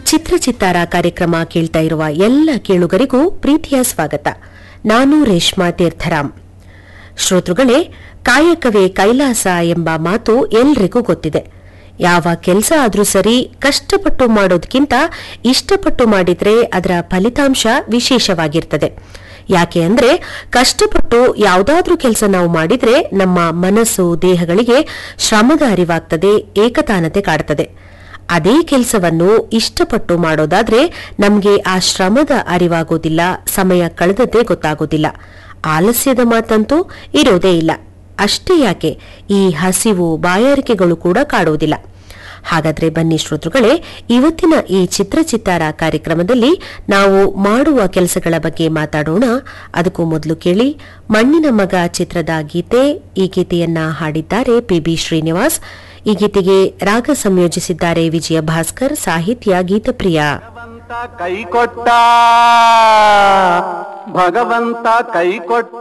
ಚಿತ್ರಚಿತ್ತಾರ ಕಾರ್ಯಕ್ರಮ ಕೇಳ್ತಾ ಇರುವ ಎಲ್ಲ ಕೇಳುಗರಿಗೂ ಪ್ರೀತಿಯ ಸ್ವಾಗತ ನಾನು ರೇಷ್ಮಾ ತೀರ್ಥರಾಮ್ ಶ್ರೋತೃಗಳೇ ಕಾಯಕವೇ ಕೈಲಾಸ ಎಂಬ ಮಾತು ಎಲ್ರಿಗೂ ಗೊತ್ತಿದೆ ಯಾವ ಕೆಲಸ ಆದ್ರೂ ಸರಿ ಕಷ್ಟಪಟ್ಟು ಮಾಡೋದಕ್ಕಿಂತ ಇಷ್ಟಪಟ್ಟು ಮಾಡಿದ್ರೆ ಅದರ ಫಲಿತಾಂಶ ವಿಶೇಷವಾಗಿರ್ತದೆ ಯಾಕೆ ಅಂದ್ರೆ ಕಷ್ಟಪಟ್ಟು ಯಾವುದಾದ್ರೂ ಕೆಲಸ ನಾವು ಮಾಡಿದ್ರೆ ನಮ್ಮ ಮನಸ್ಸು ದೇಹಗಳಿಗೆ ಶ್ರಮದ ಅರಿವಾಗ್ತದೆ ಏಕತಾನತೆ ಕಾಡ್ತದೆ ಅದೇ ಕೆಲಸವನ್ನು ಇಷ್ಟಪಟ್ಟು ಮಾಡೋದಾದ್ರೆ ನಮ್ಗೆ ಆ ಶ್ರಮದ ಅರಿವಾಗೋದಿಲ್ಲ ಸಮಯ ಕಳೆದದ್ದೇ ಗೊತ್ತಾಗೋದಿಲ್ಲ ಆಲಸ್ಯದ ಮಾತಂತೂ ಇರೋದೇ ಇಲ್ಲ ಅಷ್ಟೇ ಯಾಕೆ ಈ ಹಸಿವು ಬಾಯಾರಿಕೆಗಳು ಕೂಡ ಕಾಡುವುದಿಲ್ಲ ಹಾಗಾದ್ರೆ ಬನ್ನಿ ಶ್ರೋತೃಗಳೇ ಇವತ್ತಿನ ಈ ಚಿತ್ರಚಿತ್ತಾರ ಕಾರ್ಯಕ್ರಮದಲ್ಲಿ ನಾವು ಮಾಡುವ ಕೆಲಸಗಳ ಬಗ್ಗೆ ಮಾತಾಡೋಣ ಅದಕ್ಕೂ ಮೊದಲು ಕೇಳಿ ಮಣ್ಣಿನ ಮಗ ಚಿತ್ರದ ಗೀತೆ ಈ ಗೀತೆಯನ್ನ ಹಾಡಿದ್ದಾರೆ ಪಿಬಿ ಶ್ರೀನಿವಾಸ್ ಈ ಗೀತೆಗೆ ರಾಗ ಸಂಯೋಜಿಸಿದ್ದಾರೆ ವಿಜಯ ಭಾಸ್ಕರ್ ಸಾಹಿತ್ಯ ಗೀತಪ್ರಿಯ ಭಗವಂತ ಕೈ ಕೊಟ್ಟ ಭಗವಂತ ಕೈ ಕೊಟ್ಟ